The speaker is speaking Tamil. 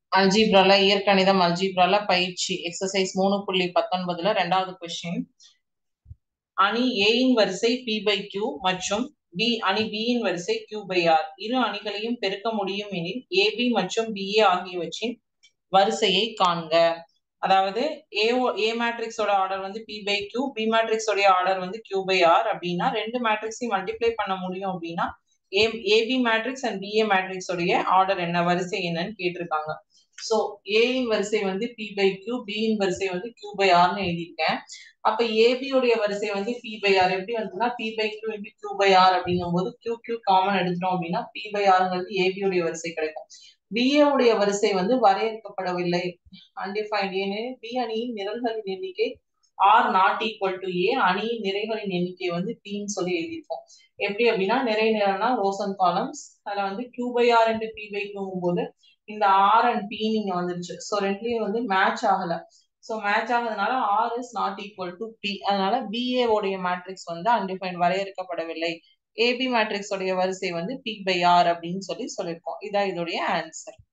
அல்ஜீப்ரால இயற்கணிதம் அல்ஜீப்ரால பயிற்சி எக்ஸசைஸ் மூணு புள்ளி பத்தொன்பதுல ரெண்டாவது கொஸ்டின் அணி ஏயின் வரிசை பி பை கியூ மற்றும் பி அணி B யின் வரிசை கியூ பை ஆர் இரு அணிகளையும் பெருக்க முடியும் எனில் ஏபி மற்றும் பிஏ ஆகியவற்றின் வரிசையை காண்க அதாவது ஏ ஏ மேட்ரிக்ஸோட ஆர்டர் வந்து பி பை கியூ பி மேட்ரிக்ஸோட ஆர்டர் வந்து கியூ பை ஆர் அப்படின்னா ரெண்டு மேட்ரிக்ஸையும் மல்டிப்ளை பண்ண முடியும் அப்படின்னா A AB matrix and BA மேட்ரிக்ஸோடைய ஆர்டர் என்ன வரிசை என்னன்னு கேட்டிருக்காங்க ஸோ ஏயின் வரிசை வந்து பி பை கியூ பியின் வரிசை வந்து கியூ பை ஆர்னு எழுதியிருக்கேன் அப்ப ஏபி உடைய வரிசை வந்து பி பை ஆர் எப்படி வந்துன்னா p by q into q by r அப்படிங்கும் போது கியூ கியூ காமன் எடுத்துட்டோம் அப்படின்னா பி பை ஆர்ங்கிறது ஏபி உடைய வரிசை கிடைக்கும் பிஏ உடைய வரிசை வந்து வரையறுக்கப்படவில்லை அன்டிஃபைன்ட் ஏனெனில் பி அணியின் நிரல்களின் எண்ணிக்கை r not equal to A அணியின் நிறைகளின் எண்ணிக்கை வந்து பின்னு சொல்லி எழுதியிருக்கோம் எப்படி அப்படின்னா நிறை நிரல்னா ரோஸ் அண்ட் காலம்ஸ் அதுல வந்து q by r into p by கியூங்கும் போது இந்த ஆர் அண்ட் பி நீங்க வந்துருச்சு ஸோ ரெண்டுலயும் வந்து மேட்ச் ஆகல ஸோ மேட்ச் ஆகுறதுனால r is not equal to p அதனால பிஏ உடைய மேட்ரிக்ஸ் வந்து அன்டிஃபைன் வரையறுக்கப்படவில்லை ஏபி மேட்ரிக்ஸ் உடைய வரிசை வந்து பி பை ஆர் அப்படின்னு சொல்லி சொல்லியிருக்கோம் இதான் இதோடைய ஆன்சர்